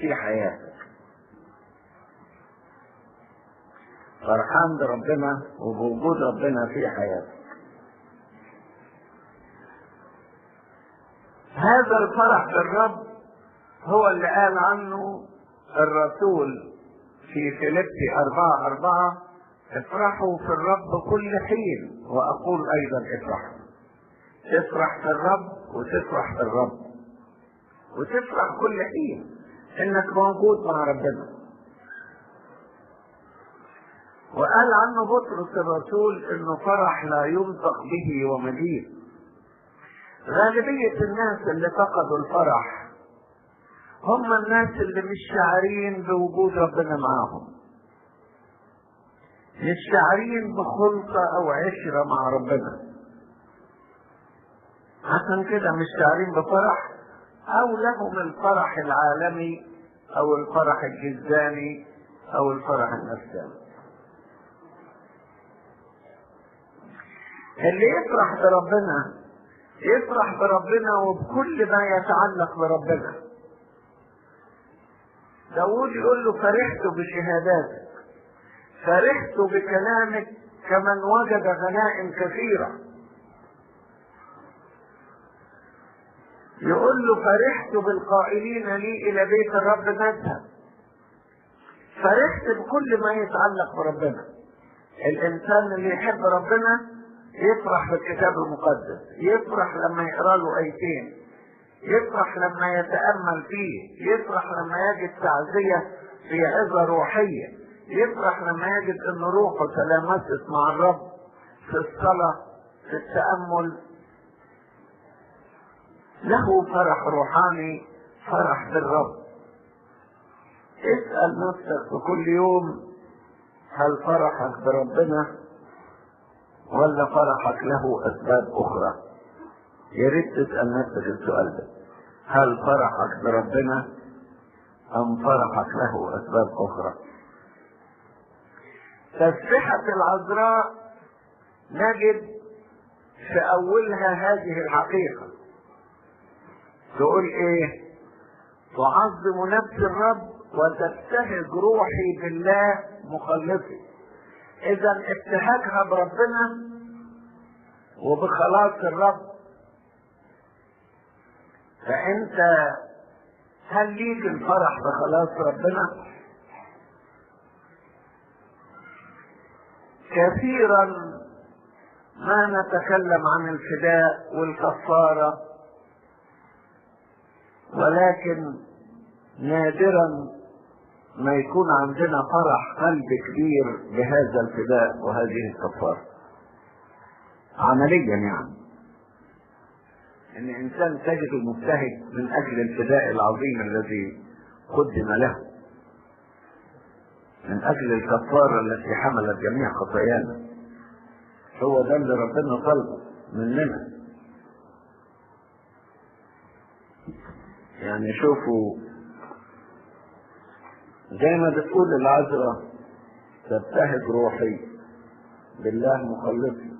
في حياتك فرحان بربنا وبوجود ربنا في حياتك هذا الفرح بالرب هو اللي قال عنه الرسول في فيليبي أربعة أربعة افرحوا في الرب كل حين وأقول أيضا افرحوا تفرح في الرب وتفرح في الرب وتفرح كل حين انك موجود مع ربنا وقال عنه بطرس الرسول انه فرح لا ينطق به ومجيد غالبية الناس اللي فقدوا الفرح هم الناس اللي مش شاعرين بوجود ربنا معاهم مش شاعرين بخلطة او عشرة مع ربنا عشان كده مش شاعرين بفرح او لهم الفرح العالمي او الفرح الجزاني او الفرح النفساني اللي يفرح بربنا يفرح بربنا وبكل ما يتعلق بربنا داود يقول له فرحت بشهاداتك فرحت بكلامك كمن وجد غنائم كثيره يقول له فرحت بالقائلين لي الى بيت الرب نذهب فرحت بكل ما يتعلق بربنا الانسان اللي يحب ربنا يفرح بالكتاب المقدس يفرح لما يقرا له ايتين يفرح لما يتامل فيه يفرح لما يجد تعزيه في عظه روحيه يفرح لما يجد ان روحه تلامست مع الرب في الصلاه في التامل له فرح روحاني فرح بالرب اسأل نفسك في كل يوم هل فرحك بربنا ولا فرحك له أسباب أخرى يا ريت تسأل نفسك السؤال ده هل فرحك بربنا أم فرحك له أسباب أخرى تسبحة العذراء نجد في أولها هذه الحقيقة تقول ايه تعظم نفس الرب وتبتهج روحي بالله مخلصي اذا ابتهاجها بربنا وبخلاص الرب فانت هل ليك الفرح بخلاص ربنا كثيرا ما نتكلم عن الفداء والكفاره ولكن نادرا ما يكون عندنا فرح قلب كبير بهذا الفداء وهذه الكفارة عمليا يعني ان انسان تجد مبتهج من اجل الفداء العظيم الذي قدم له من اجل الكفارة التي حملت جميع خطايانا هو ده اللي ربنا طلبه مننا يعني شوفوا زي ما بتقول العذراء تبتهج روحي بالله مخلصي